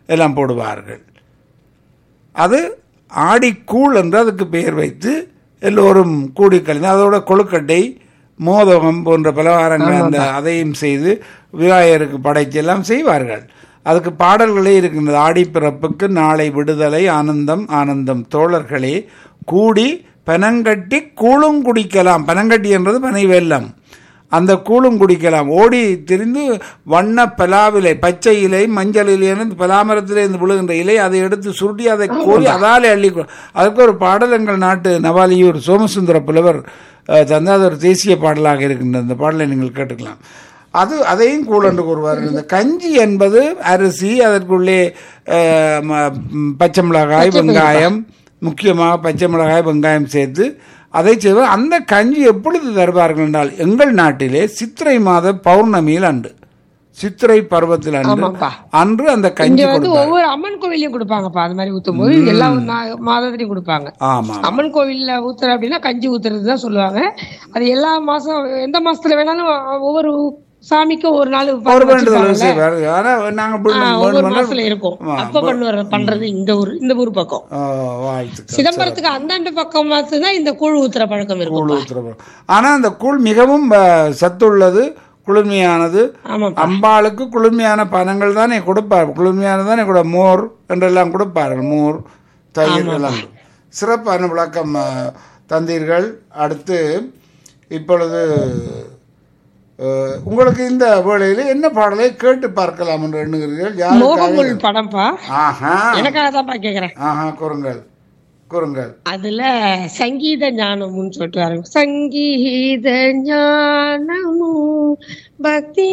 எல்லாம் போடுவார்கள் அது ஆடிக்கூழ் என்று அதுக்கு பெயர் வைத்து எல்லோரும் கூடி கலந்து அதோட கொழுக்கட்டை மோதகம் போன்ற பலகாரங்கள் அந்த அதையும் செய்து விநாயகருக்கு படைத்து எல்லாம் செய்வார்கள் அதுக்கு பாடல்களே இருக்கின்றது ஆடிப்பிறப்புக்கு நாளை விடுதலை ஆனந்தம் ஆனந்தம் தோழர்களே கூடி பனங்கட்டி கூழும் குடிக்கலாம் பனங்கட்டி என்றது பனை வெல்லம் அந்த கூழும் குடிக்கலாம் ஓடி திரிந்து வண்ண பலாவிலை பச்சை இலை மஞ்சள் இலைன்னு பலாமரத்திலிருந்து விழுகின்ற இலை அதை எடுத்து சுருட்டி அதை கோரி அதாலே அள்ளி கொ- அதுக்கு ஒரு பாடல் எங்கள் நாட்டு நவாலியூர் சோமசுந்தர புலவர் அஹ், தந்த அது ஒரு தேசிய பாடலாக இருக்கின்ற அந்த பாடலை நீங்கள் கேட்டுக்கலாம் அது அதையும் கூழன்று கூறுவார்கள் இந்த கஞ்சி என்பது அரிசி அதற்குள்ளே அஹ், ம- ம், பச்சை மிளகாய் வெங்காயம் முக்கியமாக பச்சை மிளகாய் வெங்காயம் சேர்த்து அதை செய்வார் அந்த கஞ்சி எப்பொழுது தருவார்கள் என்றால் எங்கள் நாட்டிலே சித்திரை மாத பௌர்ணமியில் அன்று சித்திரை பருவத்தில் அன்று ஆமாப்பா. அன்று அந்த இங்க கஞ்சி வந்து கொடுப்பார் ஒவ்வொரு அம்மன் கோவிலையும் கொடுப்பாங்கப்பா அது மாதிரி ஊத்தும் போது எல்லா நா- மாதத்துலயும் கொடுப்பாங்க ஆமா அம்மன் கோவில்ல ஊத்துற அப்படின்னா கஞ்சி ஊத்துறது தான் சொல்லுவாங்க அது எல்லா மாசம் எந்த மாசத்துல வேணாலும் ஒவ்வொரு சாமிக்கும் ஒரு நாள் ஒரு வேண்டுதல் வச்சிருப்பாங்கல்ல. செய்வார் ஆனால் நாங்கள் ஆ, வேண்டு- ஒவ்வொரு வேண்டுமானால் மாசத்துல இருக்கும் ஆமா, அப்ப பண்ணுவார் பண்றது இந்த ஊர் இந்த ஊர் பக்கம் ஆ, வாழ்த்துக்கள் சிதம்பரத்துக்கு அந்தாண்டு பக்கம் தான் இந்த கூழ் ஊத்துற பழக்கம் இருக்கும் கூழ் ஊத்துறோம் ஆனால் அந்த கூழ் மிகவும் அஹ், சத்துள்ளது குளுமையானது ஆமாப்பா அம்பாளுக்கு குளுமையான பணங்கள் தானே கொடுப்பார் குளுமையானது தானே கூட மோர் என்றெல்லாம் கொடுப்பார்கள் மோர் தயிர் எல்லாம் சிறப்பான விளக்கம் அஹ், தந்தீர்கள் அடுத்து இப்பொழுது அஹ், உங்களுக்கு இந்த வேளையில் என்ன பாடலை கேட்டு பார்க்கலாம் என்று எண்ணுகிறீர்கள் யாருக்காக மோகங்குள் படம்ப்பா ஆஹா எனக்காக தான்ப்பா கேக்குறேன் ஆஹா கூறுங்கள் கூறுங்கள் அதுல சங்கீத ஞானமும் சொல்லிட்டு வராங்க சங்கீத ஞானமும் பக்தி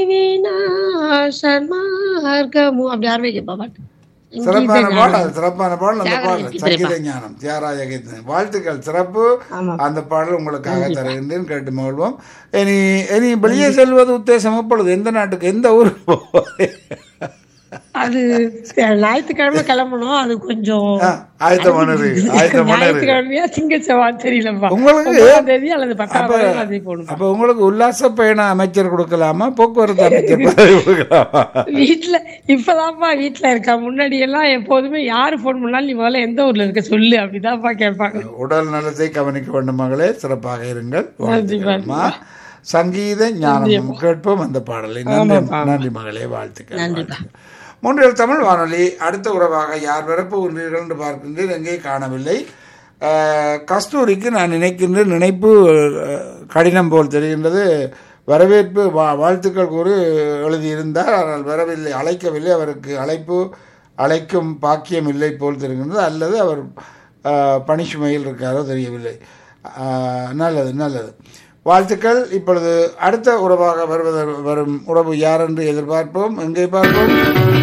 விநாசமார்க்கமும் அப்படி ஆரம்பிக்கப்பா பாட்டு சங்கீத சிறப்பான ஞானம். பாடல் சிறப்பான பாடல் அந்த தியாகராஜ பாடல் கீர்த்தனை சங்கீத ஞானம் தியாகராஜ கீர்த்தனை வாழ்த்துக்கள் சிறப்பு ஆமா. அந்த பாடல் உங்களுக்காக தருகின்றேன் கேட்டு மகிழ்வோம் இனி இனி வெளியே செல்வது உத்தேசம் எப்பொழுது எந்த நாட்டுக்கு எந்த ஊருக்கு போவது? அது ஞாயிற்றுக்கிழமை கிளம்பணும் அது கொஞ்சம் ஆ, ஆயத்தமான இருக்கு, ஆயத்தமான இருக்கு. ஞாயிற்றுக்கிழமையா திங்க செவ்வாய் தெரியலப்பா உங்களுக்கு- ஒன்பதாம் தேதி அல்லது பத்தாம் தேதி போகணும் அப்ப உங்களுக்கு உல்லாச பயண அமைச்சர் கொடுக்கலாமா போக்குவரத்து அமைச்சர் பதவி கொடுக்கலாமா வீட்டுல இப்பதான்ப்பா வீட்டுல இருக்கா முன்னாடி எல்லாம் எப்போதுமே யாரு போன் பண்ணாலும் நீ முதல்ல எந்த ஊர்ல இருக்க சொல்லு அப்படிதான்ப்பா கேட்பாங்க உடல் நலத்தை கவனிக்க வேண்டும் மகளே சிறப்பாக இருங்கள் நன்றி, வாழ்த்துக்கள்மா. சங்கீத ஞானம் கேட்போம் அந்த பாடலை நன்றி நன்றி மகளே வாழ்த்துக்கள் வாழ்த்துக்கள். மூன்றில் தமிழ் வானொலி அடுத்த உறவாக யார் வரப்போகின்றீர்கள் என்று பார்க்கின்றேன் எங்கே காணவில்லை அஹ், கஸ்தூரிக்கு நான் நினைக்கின்ற நினைப்பு அஹ், கடினம் போல் தெரிகின்றது வரவேற்பு வா வாழ்த்துக்கள் கூறி எழுதியிருந்தார் ஆனால் வரவில்லை அழைக்கவில்லை அவருக்கு அழைப்பு அழைக்கும் பாக்கியம் இல்லை போல் தெரிகின்றது அல்லது அவர் அஹ், பணிச்சுமையில் இருக்காரோ தெரியவில்லை அஹ், நல்லது நல்லது வாழ்த்துக்கள் இப்பொழுது அடுத்த உறவாக வருவது வரும் உறவு யார் என்று எதிர்பார்ப்போம் எங்கே பார்ப்போம்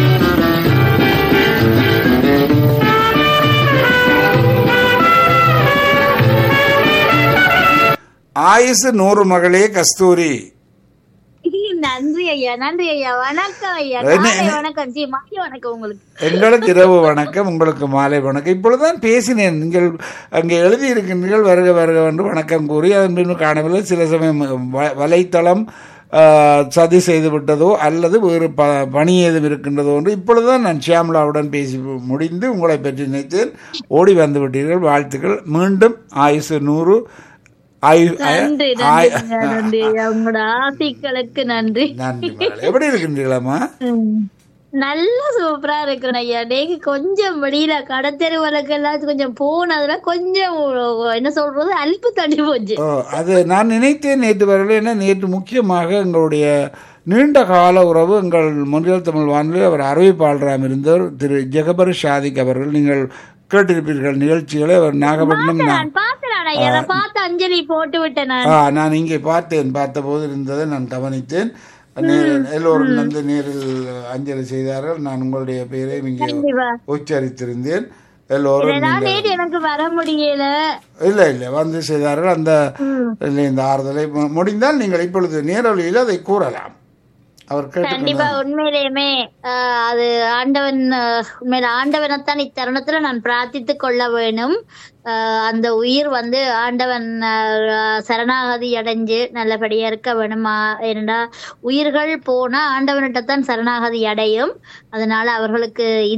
ஆயுசு நூறு மகளே கஸ்தூரி நன்றி ஐயா நன்றி ஐயா வணக்கம் ஐயா என்ன- காலை வணக்கம் ஜி மதிய வணக்கம் உங்களுக்கு எங்களுக்கு இரவு வணக்கம் உங்களுக்கு மாலை வணக்கம் இப்பொழுதுதான் பேசினேன் நீங்கள் அங்கே எழுதியிருக்கின்றீர்கள் வருக வருக என்று வணக்கம் கூறி அதன் பின்பு காணவில்லை சில சமயம் வ- வலைத்தளம் ஆ, சதி செய்து விட்டதோ அல்லது வேறு ப பணி ஏதும் இருக்கின்றதோ என்று இப்பொழுதுதான் நான் ஷியாமலாவுடன் பேசி முடிந்து உங்களை பற்றி நினைத்தேன் ஓடி வந்து விட்டீர்கள் வாழ்த்துக்கள் மீண்டும் ஆயுசு நூறு ஆயு நன்றி ஆய்- நன்றி ஐயா, நன்றி ஐயா உங்களோட ஆசைகளுக்கு நன்றி நன்றி மகளே. எப்படி இருக்கின்றீர்களாம்மா ம். நல்ல சூப்பரா இருக்கிறேன் ஐயா நீங்க கொஞ்சம் வெளியில கடத்தெரு வழக்கெல்லாம் கொஞ்சம் போனதுல கொஞ்சம் என்ன சொல்றது அலுப்பு தள்ளி போச்சு ஓ, அது நான் நினைத்தேன் நேற்று வரல ஏன்னா நேற்று முக்கியமாக எங்களுடைய நீண்ட கால உறவு எங்கள் முன்னில் தமிழ் வானொலி அவர் அறிவிப்பாளராம் இருந்தவர் திரு ஜெகபர் ஷாதிக் அவர்கள் நீங்கள் கேட்டிருப்பீர்கள் நிகழ்ச்சிகளை அவர் நாகப்பட்டினம் நான் நான் பார்த்தேன் ஐயா நான் பார்த்து அஞ்சலி போட்டு விட்டேன் நான் ஆ நான் இங்கே பார்த்தேன் பார்த்தபோது இருந்ததை நான் கவனித்தேன் நேரில் எல்லோரும் வந்து நேரில் அஞ்சலி செய்தார்கள் நான் உங்களுடைய பெயரை இங்கே கண்டிப்பா உச்சரித்திருந்தேன் எல்லோரும் இதெல்லாம் நேற்று எனக்கு வர முடியல இல்லை இல்லை வந்து செய்தார்கள் அந்த இல்லை, இந்த ஆறுதலை மு- முடிந்தால் நீங்கள் இப்பொழுது நேரொலியில் அதை கூறலாம் அவர் கேட்டு கண்டிப்பா உண்மையிலேயுமே ஆஹ், அது ஆண்டவன் ஆஹ், உண்மையில ஆண்டவனைத்தான் இத்தருணத்துல நான் பிரார்த்தித்து கொள்ள வேணும் ஆஹ், அந்த உயிர் வந்து ஆண்டவன் ஆஹ், சரணாகதி அடைஞ்சு நல்லபடியா இருக்க வேணுமா ஏனென்றா உயிர்கள் போனா ஆண்டவனிட்ட தான் சரணாகதி அடையும் அதனால அவர்களுக்கு